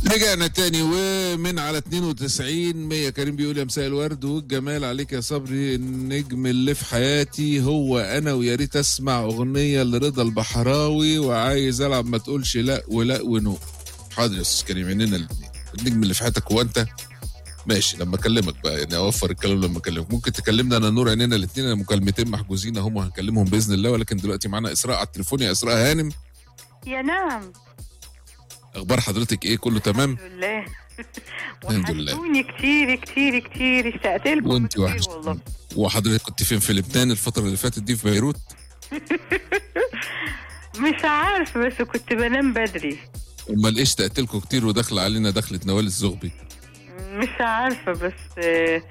رجعنا تاني ومن على 92 100 كريم بيقول يا مساء الورد والجمال عليك يا صبري النجم اللي في حياتي هو انا ويا ريت اسمع اغنيه لرضا البحراوي وعايز العب ما تقولش لا ولا ونو حاضر يا استاذ كريم عينينا الاثنين النجم اللي في حياتك هو انت ماشي لما اكلمك بقى يعني اوفر الكلام لما اكلمك ممكن تكلمنا انا نور عينينا الاثنين انا مكالمتين محجوزين اهم هنكلمهم باذن الله ولكن دلوقتي معانا اسراء على التليفون يا اسراء هانم يا نعم اخبار حضرتك ايه كله تمام الحمد لله الحمد لله. وحشتوني كتير كتير كتير اشتقت لكم وانت كتير وحشتني والله وحضرتك كنت فين في لبنان الفتره اللي فاتت دي في بيروت مش عارفه بس كنت بنام بدري امال ايش تقتلكوا كتير وداخله علينا دخلة نوال الزغبي مش عارفه بس آه،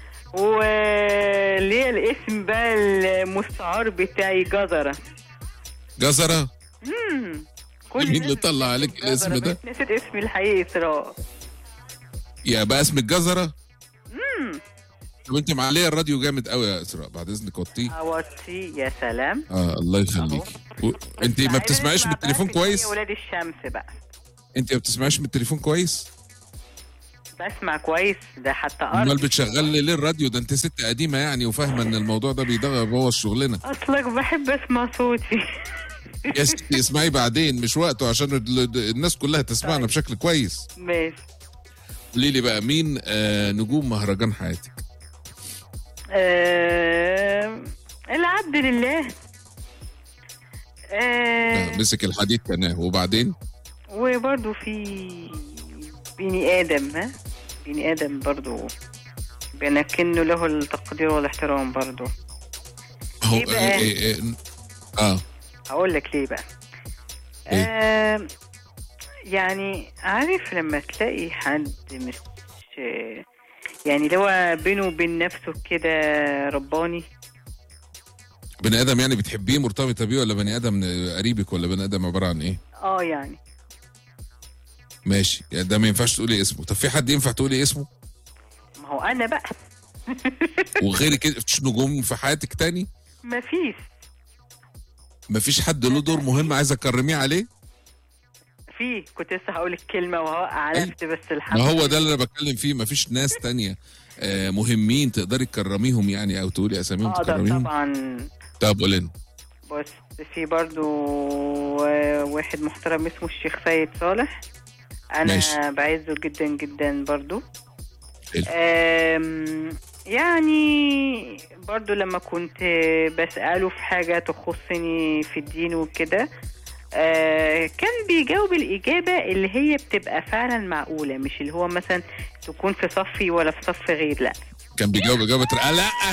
وليه الاسم بقى المستعار بتاعي جزره جزره مم. مين اللي الناس طلع عليك جزرة، الاسم ده بس نسيت اسمي الحقيقي اسراء يا بقى اسمك جزره طب انت معليه الراديو جامد قوي يا اسراء بعد اذنك وطيه اوطي يا سلام اه الله يخليك و... انت ما عايزة بتسمعيش نسمع من التليفون بقى في كويس يا ولاد الشمس بقى انت ما بتسمعيش من التليفون كويس بسمع كويس ده حتى امال ارض بتشغل لي ليه الراديو ده انت ست قديمه يعني وفاهمه ان الموضوع ده بيبوظ شغلنا اصلك بحب اسمع صوتي يا ستي اسمعي بعدين مش وقته عشان ال- الناس كلها تسمعنا طيب. بشكل كويس ماشي قولي لي بقى مين آه نجوم مهرجان حياتك آه... العبد لله آه... مسك الحديد كناه وبعدين وبرضو في بني ادم ها بني ادم برضو بنكن له التقدير والاحترام برضو هو إيه بقى؟ آه, آه, آه, اه هقول لك ليه بقى إيه؟ آه يعني عارف لما تلاقي حد مش يعني اللي هو بينه وبين نفسه كده رباني بني ادم يعني بتحبيه مرتبطه بيه ولا بني ادم قريبك ولا بني ادم عباره عن ايه؟ اه يعني ماشي يعني ده ما ينفعش تقولي اسمه طب في حد ينفع تقولي اسمه ما هو انا بقى وغير كده مفيش نجوم في حياتك تاني مفيش مفيش حد له دور مهم عايز اكرميه عليه في كنت لسه هقول الكلمه وهوقع أي. نفسي بس الحمد ما هو ده اللي انا بتكلم فيه مفيش ناس تانية آه مهمين تقدري تكرميهم يعني او تقولي اساميهم اقدر تكرميهم طبعا طب قول لنا بس في برضو واحد محترم اسمه الشيخ سيد صالح انا ماشي. بعزه جدا جدا برضو حلو. أم، يعني برضو لما كنت بسأله في حاجة تخصني في الدين وكده آه، كان بيجاوب الإجابة اللي هي بتبقى فعلا معقولة مش اللي هو مثلا تكون في صفي ولا في صف غير لا كان بيجاوب اجابه لا